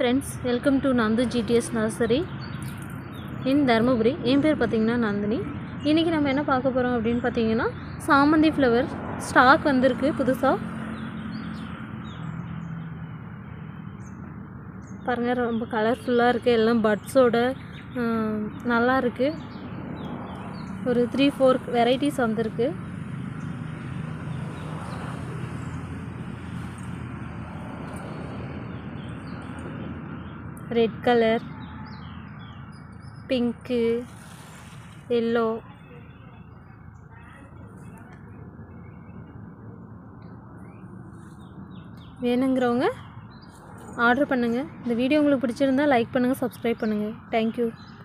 friends welcome to Nandu GDS nursery in Dharmapuri என் பேர் பார்த்திங்கன்னா நந்தினி இன்றைக்கி நம்ம என்ன பார்க்க போகிறோம் அப்படின்னு பார்த்தீங்கன்னா சாமந்தி ஃப்ளவர் ஸ்டாக் வந்திருக்கு புதுசாக பாருங்கள் ரொம்ப கலர்ஃபுல்லாக இருக்குது எல்லாம் பட்ஸோட நல்லா இருக்குது ஒரு த்ரீ ஃபோர் வெரைட்டிஸ் வந்திருக்கு ரெட் கலர் பிங்க்கு எல்லோ வேணுங்கிறவங்க ஆர்டர் பண்ணுங்கள் இந்த வீடியோ உங்களுக்கு பிடிச்சிருந்தா லைக் பண்ணுங்கள் சப்ஸ்கிரைப் பண்ணுங்கள் தேங்க்யூ